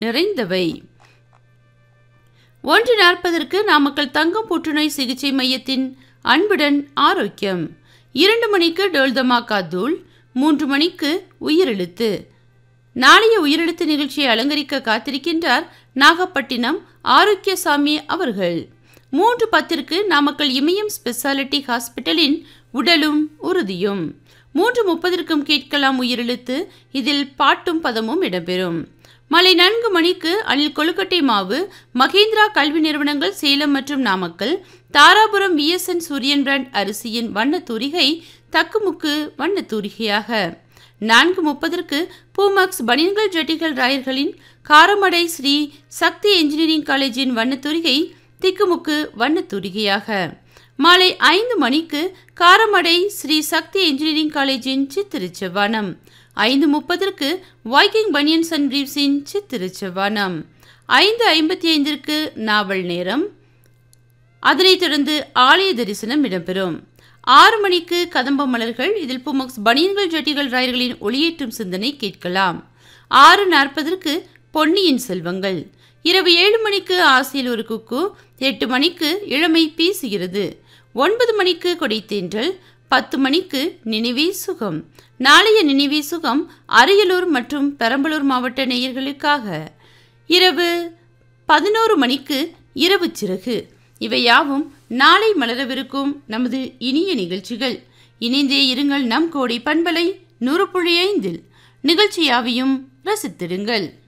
நிறைந்தவை ஒன்று நாற்பதற்கு நாமக்கல் தங்கம் புற்றுநோய் சிகிச்சை மையத்தின் அன்புடன் ஆரோக்கியம் இரண்டு மணிக்கு டோல்தமாக்கா தூள் மூன்று மணிக்கு உயிரெழுத்து நாளைய உயிரெழுத்து நிகழ்ச்சியை அலங்கரிக்க காத்திருக்கின்றார் நாகப்பட்டினம் ஆரோக்கியசாமி அவர்கள் மூன்று பத்திற்கு நாமக்கல் இமயம் ஸ்பெஷாலிட்டி ஹாஸ்பிட்டலின் உடலும் உறுதியும் மூன்று முப்பதற்கும் கேட்கலாம் உயிரெழுத்து இதில் பாட்டும் பதமும் இடம்பெறும் மாலை நான்கு மணிக்கு அணில் கொழுக்கட்டை மாவு மகேந்திரா கல்வி நிறுவனங்கள் சேலம் மற்றும் நாமக்கல் தாராபுரம் விஎஸ்என் சூரியன் பிராண்ட் அரிசியின் வண்ணத் தூரிகை தக்குமுக்கு வண்ணத் தூரிகையாக நான்கு முப்பதற்கு பூமாக்ஸ் பனியன்கள் ஜட்டிகள் ராயர்களின் காரமடை ஸ்ரீ சக்தி என்ஜினியரிங் காலேஜின் வண்ணத்தூரிகை திக்குமுக்கு வண்ணத்தூரிகையாக மாலை ஐந்து மணிக்கு காரமடை ஸ்ரீ சக்தி என்ஜினியரிங் காலேஜின் சித்திருச்சவானம் ஐந்து முப்பதற்கு வாய்க்கிங் பனியன்ஸ் அண்ட் பிரீவ்ஸின் சித்திருச்சவானம் ஐந்து ஐம்பத்தி ஐந்திற்கு நாவல் நேரம் அதனைத் தொடர்ந்து ஆலய தரிசனம் இடம்பெறும் ஆறு மணிக்கு கதம்ப மலர்கள் இதில் புமக்ஸ் பனியன்கள் ஜட்டிகள் ராயர்களின் ஒளியேற்றும் சிந்தனை கேட்கலாம் ஆறு நாற்பதற்கு பொன்னியின் செல்வங்கள் இரவு ஏழு மணிக்கு ஆசையில் ஒரு குக்கு எட்டு மணிக்கு இளமை பேசுகிறது ஒன்பது மணிக்கு கொடைத்தேன்றல் பத்து மணிக்கு நினைவே சுகம் நாளைய நினைவே சுகம் அரியலூர் மற்றும் பெரம்பலூர் மாவட்ட நேயர்களுக்காக இரவு பதினோரு மணிக்கு இரவு சிறகு இவை யாவும் நாளை மலரவிருக்கும் நமது இனிய நிகழ்ச்சிகள் இணைந்தே இருங்கள் நம் கோடி பண்பலை நூறு புள்ளி ஐந்தில் நிகழ்ச்சி யாவையும் ரசித்திடுங்கள்